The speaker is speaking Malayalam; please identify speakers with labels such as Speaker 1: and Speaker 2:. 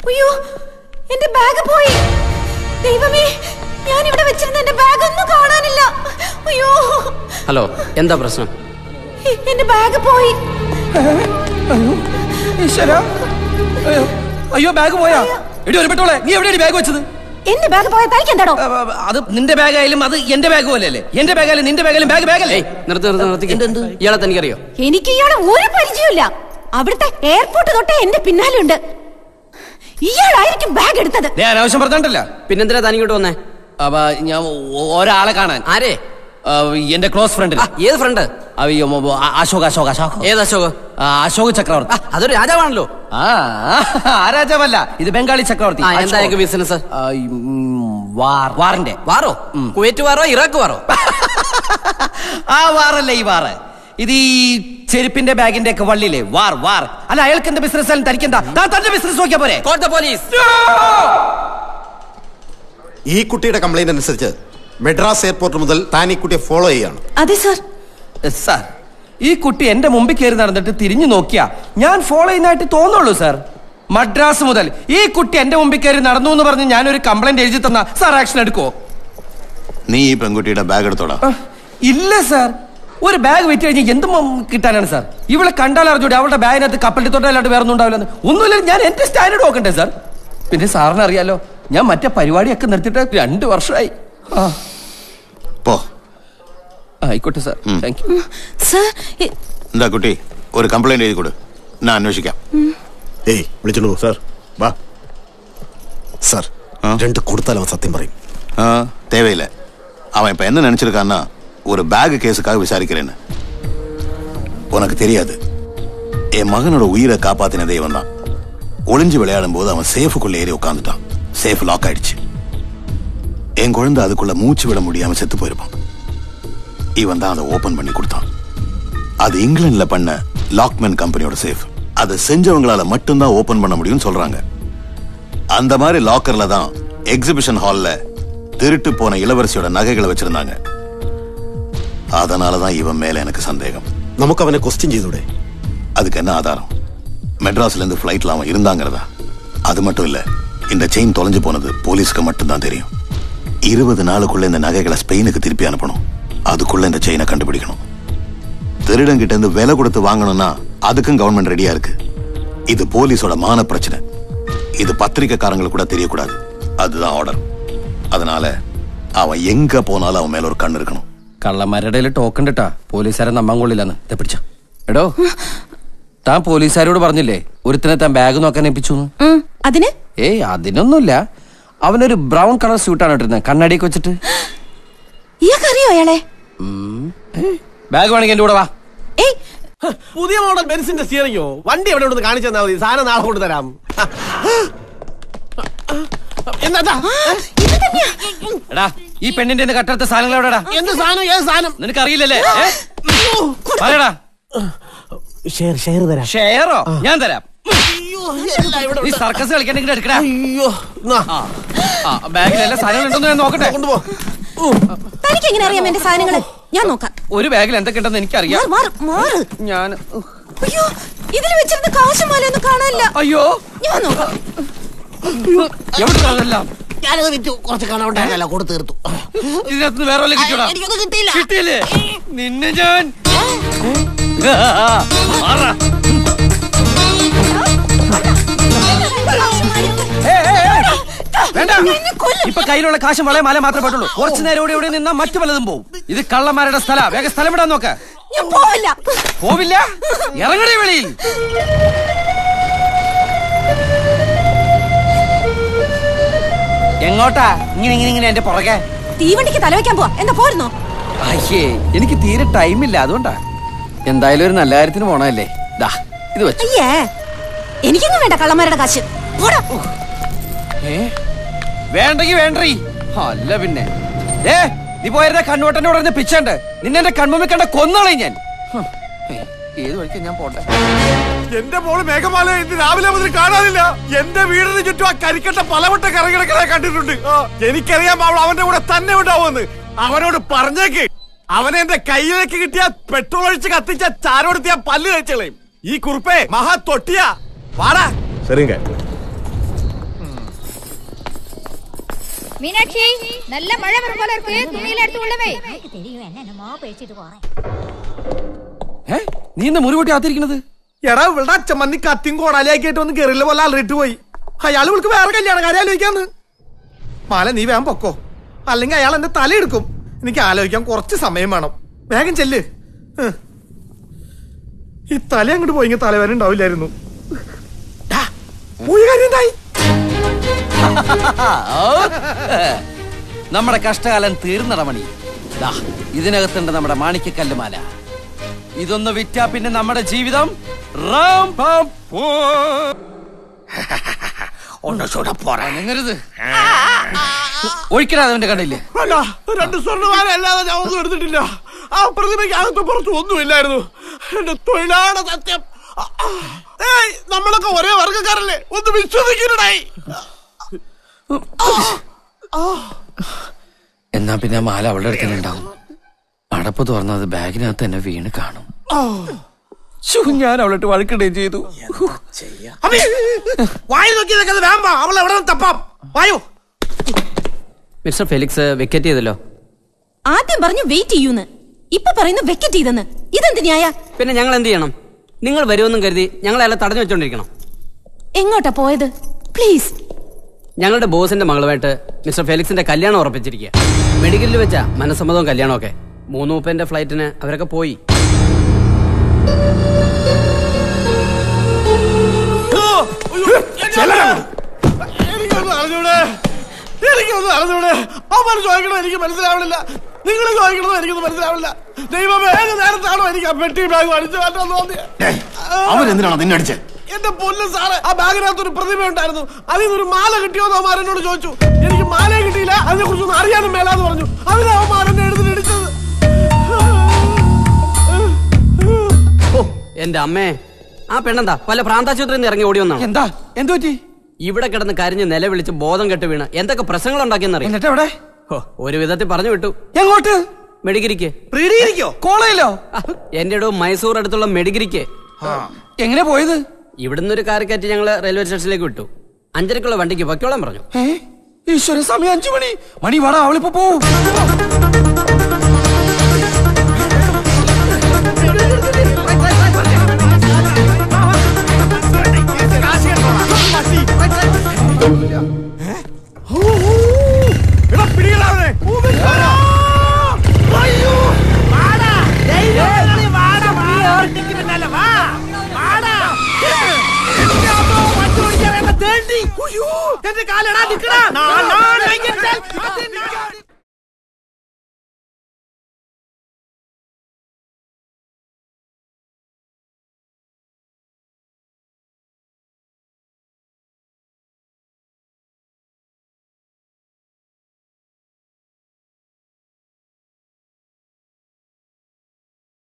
Speaker 1: അയ്യോ എന്റെ ബാഗ് പോയി ദൈവമേ ഞാൻ ഇവിടെ വെച്ചിരുന്ന എന്റെ ബാഗ് ഒന്നും കാണാനില്ല അയ്യോ
Speaker 2: ഹലോ എന്താ പ്രശ്നം
Speaker 1: എ- എന്റെ ബാഗ് പോയി
Speaker 3: ഈശ്വരാ. അയ്യോ. അയ്യോ ബാഗ് പോയാ എടി ഒരു പെട്ടോളെ നീ എവിടെയാണ് ബാഗ് വെച്ചത്
Speaker 1: എന്റെ ബാഗ് പോയ തനിക്ക് എന്താടോ
Speaker 3: ആ, ആ, അത് നിന്റെ ബാഗ് ആയാലും അത് എന്റെ ബാഗ് പോലെ അല്ലേ എന്റെ ബാഗ് ആയാലും നിന്റെ ബാഗ് ആയാലും ബാഗ് ബാഗ് അല്ലേ
Speaker 2: നിർത്തി നിർത്തി നിർത്തി ഇയാളെ തനിക്കറിയോ
Speaker 1: എനിക്ക് ഇയാളെ ഒരു പരിചയമില്ല അവിടുത്തെ എയർപോർട്ട് തൊട്ടേ എന്റെ പിന്നാലെ ഉണ്ട് ഇയാളായിരിക്കും ബാഗ് എടുത്തത്
Speaker 3: ഞാൻ അനാവശ്യം പറഞ്ഞിട്ടല്ല
Speaker 2: പിന്നെന്തിനാ തനിങ്ങോട്ട് വന്നേ
Speaker 3: അപ്പൊ ഞാൻ ഒ- ഒരാളെ കാണാൻ
Speaker 2: ആരെ
Speaker 3: ആ, എന്റെ ക്ലോസ് ഫ്രണ്ട്
Speaker 2: ആ, ഏത് ഫ്രണ്ട്
Speaker 3: അശോക് അശോക് അശോക്
Speaker 2: ഏത് അശോക്
Speaker 3: ആ, അശോക് ചക്രവർത്തി
Speaker 2: ആ, അതൊരു രാജാവാണല്ലോ
Speaker 3: ആ ആ രാജാവല്ല ഇത് ബംഗാളി ചക്രവർത്തി
Speaker 2: ആ, എന്താ
Speaker 3: അശോക്.
Speaker 2: ബിസിനസ്
Speaker 3: ആ, ഉം, വാർ വാറിന്റെ
Speaker 2: വാറോ കുവൈറ്റ് വാറോ ഇറാഖ് വാറോ
Speaker 3: ആ വാറല്ല ഈ വാറ് ഇത് ഈ ചെരുപ്പിന്റെ ബാഗിന്റെ ഒക്കെ വള്ളിയില്ലേ വാർ വാർ അല്ല അയാൾക്ക് എന്താ ബിസിനസ് ആയാലും തനിക്കെന്താ താൻ തന്റെ ബിസിനസ് നോക്കിയാ പോരെ
Speaker 2: കോട്ട് ദ പോലീസ്
Speaker 4: ഈ കുട്ടിയുടെ കംപ്ലൈന്റ് അനുസരിച്ച് മെഡ്രാസ് എയർപോർട്ട് മുതൽ താൻ ഈ കുട്ടിയെ ഫോളോ ചെയ്യാണ്
Speaker 1: അതെ സർ
Speaker 3: സാർ ഈ കുട്ടി എന്റെ മുമ്പിൽ കയറി നടന്നിട്ട് തിരിഞ്ഞു നോക്കിയാ ഞാൻ ഫോളോ ചെയ്യുന്നതായിട്ട് തോന്നുള്ളൂ സാർ മദ്രാസ് മുതൽ ഈ കുട്ടി എന്റെ മുമ്പിൽ കയറി നടന്നു എന്ന് പറഞ്ഞ് ഞാനൊരു കംപ്ലൈന്റ് എഴുതി തന്ന സാർ ആക്ഷൻ എടുക്കുവോ
Speaker 5: നീ ഈ പെൺകുട്ടിയുടെ ബാഗ് എടുത്തോടാ
Speaker 3: ആ, ഇല്ല സാർ ഒരു ബാഗ് വെച്ച് കഴിഞ്ഞാൽ എന്തും കിട്ടാനാണ് സാർ ഇവളെ കണ്ടാൽ അറിഞ്ഞൂടെ അവളുടെ ബാഗിനകത്ത് കപ്പലിൽ തൊട്ടല്ലാണ്ട് വേറെ ഒന്നും ഉണ്ടാവില്ലെന്ന് ഒന്നുമില്ല ഞാൻ എന്റെ സ്റ്റാൻഡേർഡ് നോക്കണ്ടേ സാർ പിന്നെ സാറിന് അറിയാലോ ഞാൻ മറ്റേ പരിപാടിയൊക്കെ നിർത്തിയിട്ട് രണ്ട് വർഷമായി ആ
Speaker 5: പോ
Speaker 3: ആയിക്കോട്ടെ സാർ താങ്ക് യു
Speaker 1: സർ
Speaker 5: എന്താ കുട്ടി ഒരു കംപ്ലൈന്റ് എഴുതി കൊടു ഞാൻ അന്വേഷിക്കാം
Speaker 4: ഏയ് വിളിച്ചോളൂ സാർ വാ സാർ
Speaker 5: ആ?
Speaker 4: രണ്ട് കൊടുത്താൽ അവൻ സത്യം പറയും
Speaker 5: ஆ, தேவையில்லை அவன் இப்ப என்ன நினைச்சிருக்கான்னா ஒரு பேக் கேஸுக்காக விசாரிக்கிறேன்னு உனக்கு தெரியாது என் மகனோட உயிரை காப்பாத்தினதே இவன் தான் ஒளிஞ்சு விளையாடும் போது அவன் சேஃபுக்குள்ள ஏறி உட்காந்துட்டான் சேஃப் லாக் ஆயிடுச்சு என் குழந்தை அதுக்குள்ள மூச்சு விட முடியாம செத்து போயிருப்பான் இவன் தான் அதை ஓபன் பண்ணி கொடுத்தான் அது இங்கிலாந்துல பண்ண லாக்மேன் கம்பெனியோட சேஃப் அதை செஞ்சவங்களால மட்டும்தான் ஓபன் பண்ண முடியும்னு சொல்றாங்க அந்த மாதிரி லாக்கர்ல தான் எக்ஸிபிஷன் ஹால்ல திருட்டு போன இளவரசியோட நகைகளை வச்சிருந்தாங்க அதனாலதான் இவன் மேல எனக்கு சந்தேகம்
Speaker 4: നമുക്ക് അവനെ ക്വസ്റ്റ്യൻ ചെയ്തൂടെ
Speaker 5: அதுக்கு என்ன ஆதாரம் மெட்ராஸ்ல இருந்து ஃபிளைட்ல அவன் இருந்தாங்கிறதா அது மட்டும் இல்ல இந்த செயின் தொலைஞ்சு போனது போலீஸ்க்கு மட்டும்தான் தெரியும் இருபது நாளுக்குள்ள இந்த நகைகளை ஸ்பெயினுக்கு திருப்பி அனுப்பணும் அதுக்குள்ள இந்த செயினை கண்டுபிடிக்கணும் திருடங்கிட்ட இருந்து விலை கொடுத்து வாங்கணும்னா அதுக்கும் கவர்மெண்ட் ரெடியா இருக்கு இது போலீஸோட மான பிரச்சனை இது பத்திரிக்கைக்காரங்களுக்கு கூட தெரியக்கூடாது அதுதான் ஆர்டர் அதனால அவன் எங்க போனாலும் அவன் മേലെ ഒരു കണ്ണ് இருக்கணும்
Speaker 3: കള്ളന്മാരുടെ ടോക്കൺ ഇട്ടാ പോലീസുകാരെ നമ്പാൻ കൊള്ളില്ലെന്ന് ഇതെ പിടിച്ച എടോ താൻ പോലീസുകാരോട് പറഞ്ഞില്ലേ ഒരുത്തിനെ താൻ ബാഗ് നോക്കാൻ ഏൽപ്പിച്ചു
Speaker 1: ഉം, അതിന്
Speaker 3: ഏയ് അതിനൊന്നുമില്ല അവനൊരു ബ്രൗൺ കളർ സ്യൂട്ടാണ് ഇട്ടിരുന്നത് കണ്ണടിയൊക്കെ വെച്ചിട്ട്
Speaker 1: ഇയാൾക്കറിയോ അയാളെ
Speaker 3: ബാഗ് വേണമെങ്കിൽ എന്റെ കൂടെ വാ
Speaker 1: ഏയ്
Speaker 6: പുതിയ മോഡൽ ബെൻസിന്റെ സ്റ്റിയറിംഗോ വണ്ടി എവിടെ ഉണ്ടെന്ന് കാണിച്ചു തന്നാ മതി സാധനം നാളെ കൊണ്ടുതരാം എന്താ
Speaker 1: ഇത് തന്നെയാ
Speaker 3: എടാ ഈ പെണ്ണിന്റെ കട്ടെടുത്ത സാധനങ്ങൾ എവിടെടാ
Speaker 6: എന്ത് സാധനം ഏത് സാധനം
Speaker 3: നിനക്ക് അറിയില്ലല്ലേ പറയടാ
Speaker 6: ഷെയർ ഷെയർ തരാം
Speaker 3: ഷെയറോ ഞാൻ തരാം
Speaker 6: അയ്യോ എല്ലാം ഇവിടെ
Speaker 3: നീ
Speaker 6: ഉണ്ട്.
Speaker 3: സർക്കസ് കളിക്കണ്ടെങ്കിൽ എടുക്കടാ
Speaker 6: അയ്യോ എന്നാ,
Speaker 3: ആ ആ ബാഗിൽ എല്ലാ സാധനങ്ങളും ഉണ്ടോ ഞാൻ നോക്കട്ടെ
Speaker 6: കൊണ്ടുപോ
Speaker 1: തനിക്ക് എങ്ങനെ അറിയാം എന്റെ സാധനങ്ങള് ഞാൻ നോക്കാം
Speaker 3: ഒരു ബാഗിൽ എന്തൊക്കെ ഉണ്ടെന്ന് എനിക്കറിയാം
Speaker 1: മാറ്, മാറ്, മാറ്.
Speaker 3: ഞാൻ
Speaker 1: അയ്യോ ഇതിൽ വെച്ചിരുന്ന കാശുമാലൊന്നും കാണാനില്ല
Speaker 3: അയ്യോ
Speaker 1: ഞാൻ നോക്കാം
Speaker 3: എവിടെ അതെല്ലാം
Speaker 6: ഞാനത് വിറ്റു കുറച്ച് കണം ഉണ്ടായിരുന്നല്ലോ കൊടുത്തു തീർത്തു
Speaker 3: ഇതിനകത്ത് വേറെ വല്ല കിട്ടിയോടാ
Speaker 6: എനിക്കൊന്നും കിട്ടിയില്ല
Speaker 3: കിട്ടിയില്ലേ നിന്നെ ഞാൻ മാറാ. ഏയ്, ഏയ്, ഏയ്. വേണ്ട ഇപ്പൊ കയ്യിലുള്ള കാശും വളയെ മാല മാത്രമേ പറ്റുള്ളൂ കുറച്ചു നേരം ഇവിടെ ഇവിടെ നിന്നാ മറ്റു പലതും പോവും ഇത് കള്ളന്മാരുടെ സ്ഥല വേഗം സ്ഥലം വിടാൻ നോക്ക
Speaker 1: ഞാൻ പോവില്ല
Speaker 3: പോവില്ല ഇറങ്ങണേ വെളിയിൽ എങ്ങോട്ടാ ഇങ്ങനെ ഇങ്ങനെ ഇങ്ങനെ എന്റെ പുറകെ
Speaker 1: തീവണ്ടിക്ക് തലവെക്കാൻ പോവാ എന്താ പോരുന്നോ
Speaker 3: അയ്യേ എനിക്ക് തീരെ ടൈമില്ല അതുകൊണ്ടാ എന്തായാലും ഒരു നല്ല കാര്യത്തിന് പോണല്ലേ ദാ ഇത് വെച്ചു
Speaker 1: അയ്യേ എനിക്കൊന്നും വേണ്ട കള്ളന്മാരുടെ കാശ് പോടാ
Speaker 3: ഏ വേണ്ടെങ്കി വേണ്ടീ അല്ല പിന്നെ ഏ നീ പോയിരുന്ന കണ്ണുവട്ടന്റെ ഉടനെ പിച്ചുണ്ട് നിന്നെ എന്റെ കൺമുമ്പിൽ കണ്ട കൊന്നോളെ ഞാൻ ഹ്, ഏ, ഏത് വഴിക്കാ ഞാൻ പോട്ടെ
Speaker 6: എന്റെ മോള് മേഘമാല ഇന്ന് രാവിലെ മുതൽ കാണാനില്ല എന്റെ വീടിന് ചുറ്റും ആ കരിക്കട്ട പലവട്ട കറങ്ങിടക്കണ കണ്ടിട്ടുണ്ട് ആ, എനിക്കറിയാം അവൾ അവന്റെ കൂടെ തന്നെ ഉണ്ടാവുമെന്ന് അവനോട് പറഞ്ഞേക്ക് അവനെ എന്റെ കയ്യിലേക്ക് കിട്ടിയ പെട്രോൾ ഒഴിച്ച് കത്തിച്ച ചാരോടുത്തിയ പല്ല് കഴിച്ചളയും ഈ കുറുപ്പേ മഹാ തൊട്ടിയ വാടാ
Speaker 4: சரிங்க
Speaker 7: மீனாட்சி நல்ல மழை வரும் போல இருக்கு துணியில எடுத்து உள்ள வை
Speaker 8: தெரியும் என்னென்னமோ பேசிட்டு போறேன்
Speaker 3: ഏ നീ എന്താ മുറിവൊട്ടി ആത്തിരിക്കണത്
Speaker 6: എടാ ഇവിടെ അച്ഛമ്മന്നി കത്തിയും കോടാലിയാക്കിയിട്ട് വന്ന് കയറില്ല പോലെ അലറിട്ട് പോയി അയാൾ ഇവൾക്ക് വേറെ കല്യാണ കാര്യം ആലോചിക്കാന്ന് മാല നീ വേഗം പൊക്കോ അല്ലെങ്കിൽ അയാൾ എന്റെ തല എടുക്കും എനിക്ക് ആലോചിക്കാൻ കുറച്ച് സമയം വേണം വേഗം ചെല്ല് ഹ്. ഈ തല അങ്ങോട്ട് പോയി തലവേദന ഉണ്ടാവില്ലായിരുന്നു ഡാ, പോയി കാര്യം എന്തായി
Speaker 3: നമ്മുടെ കഷ്ടകാലം തീർന്നട മണി ദാ, ഇതിനകത്തുണ്ട് നമ്മുടെ മാണിക്യക്കല്ല് മാല ഇതൊന്ന് വിറ്റാ പിന്നെ നമ്മുടെ ജീവിതം റാം പാം പോ. അനങ്ങരുത് ഒഴിക്കണ അവന്റെ കണ്ടില്ലേ
Speaker 6: അല്ല രണ്ട് സ്വർണ്ണമാല അല്ലാതെ ഞാൻ ഒന്നും എടുത്തിട്ടില്ല ആ പ്രതിമയ്ക്ക് അകത്ത് പുറത്ത് ഒന്നുമില്ലായിരുന്നു എന്റെ തൊഴിലാണ് സത്യം ആ, ആ. ഏയ് നമ്മളൊക്കെ ഒരേ വർഗ്ഗക്കാരല്ലേ ഒന്ന് വിശ്വസിക്കുന്നുണ്ടായി
Speaker 3: എന്നാ പിന്നെ മാല അവളുടെ അടുത്ത് തന്നെ ഉണ്ടാവും അടപ്പ് തുറന്നത് ബാഗിനകത്ത് തന്നെ വീണ് കാണും ശ്ശോ, ഞാൻ അവളിട്ട് വഴക്കിടുകയും ചെയ്തു
Speaker 6: വായി നോക്കിയതൊക്കെ അത് വേമ്പ അവൾ എവിടെ നിന്ന് തപ്പാം വായോ
Speaker 2: മിസ്റ്റർ ഫെലിക്സ് വെക്കറ്റ് ചെയ്തല്ലോ
Speaker 1: ആദ്യം പറഞ്ഞു വെയിറ്റ് ചെയ്യൂന്ന് ഇപ്പൊ പറയുന്നു വെക്കറ്റ് ചെയ്തെന്ന് ഇതെന്ത് ന്യായ
Speaker 2: പിന്നെ ഞങ്ങൾ എന്ത് ചെയ്യണം നിങ്ങൾ വരുമെന്നും കരുതി ഞങ്ങൾ അയാളെ തടഞ്ഞു വെച്ചോണ്ടിരിക്കണം
Speaker 1: എങ്ങോട്ടാ പോയത് പ്ലീസ്
Speaker 2: ഞങ്ങളുടെ ബോസിന്റെ മകളുമായിട്ട് മിസ്റ്റർ ഫെലിക്സിന്റെ കല്യാണം ഉറപ്പിച്ചിരിക്കുക മെഡിക്കലിൽ വെച്ചാ മനസ്സമ്മതവും കല്യാണമൊക്കെ മൂന്ന് മുപ്പതിന്റെ ഫ്ലൈറ്റിന് അവരൊക്കെ പോയി
Speaker 6: എനിക്കൊന്ന് അറിഞ്ഞൂടെ എനിക്കൊന്ന് അറിഞ്ഞൂടെ അവൻ ചോദിക്കണോ എനിക്ക് മനസ്സിലാവണില്ല നിങ്ങൾ ചോദിക്കണോ എനിക്കൊന്നും മനസ്സിലാവില്ല ദൈവമേ ഏത് നേരത്താണോ എനിക്ക് ആ പെട്ടി ബാഗ് അടിച്ചു മാറ്റാൻ തോന്നിയത്
Speaker 5: അവരെന്തിനാണ് നിന്നെ അടിച്ചത്
Speaker 6: എന്റെ പൊന്നു സാറ് ആ ബാഗിനകത്ത് ഒരു പ്രതിമ ഉണ്ടായിരുന്നു അതിൽ നിന്ന് ഒരു മാല കിട്ടിയോന്ന് അവന്മാർ എന്നോട് ചോദിച്ചു എനിക്ക് മാല കിട്ടിയില്ല അതിനെ കുറിച്ചൊന്നും അറിയാനും മേലാന്ന് പറഞ്ഞു അതിന് അവന്മാർ എന്നെ എടുത്തിടിച്ചത്
Speaker 2: ഓ എന്റെ അമ്മേ ആ പെണ്ണെന്താ വല്ല പ്രാന്താശുപത്രിയിൽ നിന്ന് ഇറങ്ങി ഓടി വന്നാണ്
Speaker 3: എന്താ എന്തു പറ്റി
Speaker 2: ഇവിടെ കിടന്ന് കരഞ്ഞ് നിലവിളിച്ച് ബോധം കെട്ട് വീണ് എന്തൊക്കെ പ്രശ്നങ്ങൾ ഉണ്ടാക്കിയെന്നറിയാം
Speaker 3: എന്നിട്ട് എവിടെ
Speaker 2: ഓ, ഒരു വിധത്തിൽ പറഞ്ഞു വിട്ടു
Speaker 3: എങ്ങോട്ട്
Speaker 2: മെഡിഗിരിക്ക്
Speaker 6: പ്രീഡിയിരിക്കോ
Speaker 3: കോളേജിലോ
Speaker 2: ആ, എന്റെ ഇടവും മൈസൂർ അടുത്തുള്ള മെഡിഗിരിക്ക്
Speaker 3: എങ്ങനെ പോയത്
Speaker 2: ഇവിടുന്ന് ഒരു കാർ കയറ്റി ഞങ്ങള് റെയിൽവേ സ്റ്റേഷനിലേക്ക് വിട്ടു അഞ്ചരക്കുള്ള വണ്ടിക്ക് പൊക്കോളാൻ പറഞ്ഞു
Speaker 3: ഏ ഈശ്വര സമയം അഞ്ചു മണി മണി വാടാ അവളിപ്പോ പോവും
Speaker 6: എടാ പിടികളാവനെ അയ്യോ വാടാ ദൈവമേ വാടാ വാടാ പിന്നാലെ വാ വാടാ എന്റെ അമ്മ വണ്ടി ഓടിക്കാൻ വേണ്ട തേണ്ടി അയ്യോ എന്റെ കാലടാ നിക്കടാ നാളെ